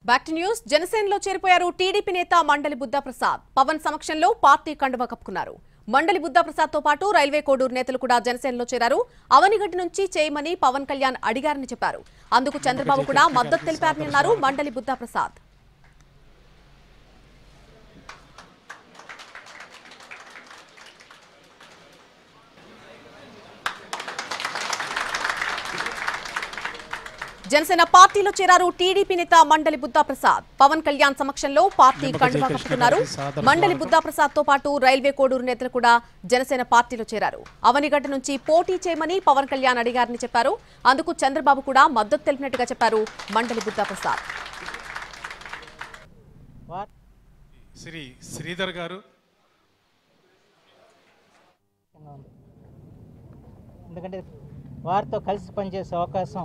back to news జనసేనలో చేరిపోయారు TDP నేత మండలి బుద్ధా ప్రసాద్ పవన్ సమక్షంలో పార్టీ కండువా కప్పుకున్నారు మండలి బుద్ధా ప్రసాద్ తో పాటు రైల్వే కోడూరు నేతలు కూడా జనసేనలో చేరారు అవనిగడ్డ నుంచి చేయమని పవన్ కళ్యాణ్ అడిగారని చెప్పారు అందుకు చంద్రబాబు కూడా మద్దతు తెలిపారని అన్నారు మండలి బుద్ధా ప్రసాద్ జనసేన పార్టీలో చేరారు టీడీపీ నేత మండలి బుద్ధా ప్రసాద్ పవన్ కళ్యాణ్ సమక్షంలో పార్టీ కండువా కప్పుకున్నారు మండలి బుద్ధా ప్రసాద్ తో పాటు రైల్వే కోడూరు నేతలు కూడా జనసేన పార్టీలో చేరారు అవనిగడ్డ నుంచి పోటీ చేయమని పవన్ కళ్యాణ్ అడిగారని చెప్పారు అందుకు చంద్రబాబు కూడా మద్దతు తెలిపినట్టుగా చెప్పారు మండలి బుద్ధా ప్రసాద్ శ్రీ శ్రీధర్ గారు ముఖ్యంగా ఉంది ఎందుకంటే వారితో కలిసి పనిచేసే అవకాశం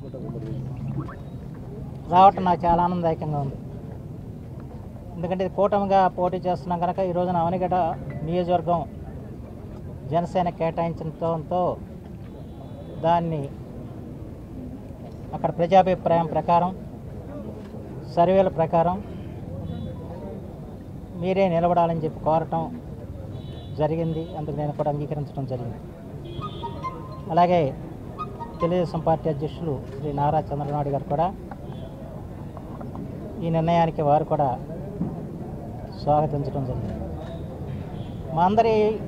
రావటం నాకు చాలా ఆనందదాయకంగా ఉంది ఎందుకంటే ఇది కూటమిగా పోటీ చేస్తున్నాం కనుక ఈ రోజున అవనిగడ్డ నియోజకవర్గం జనసేన కేటాయించడంతో దాన్ని అక్కడ ప్రజాభిప్రాయం ప్రకారం సర్వేల ప్రకారం మీరే నిలబడాలని చెప్పి కోరటం జరిగింది అందుకు నేను కూడా అంగీకరించడం జరిగింది అలాగే తెలుగుదేశం పార్టీ అధ్యక్షులు శ్రీ నారా చంద్రనాయుడు గారు కూడా ఈ నిర్ణయానికి వారు కూడా స్వాగతించడం జరిగింది మా అందరి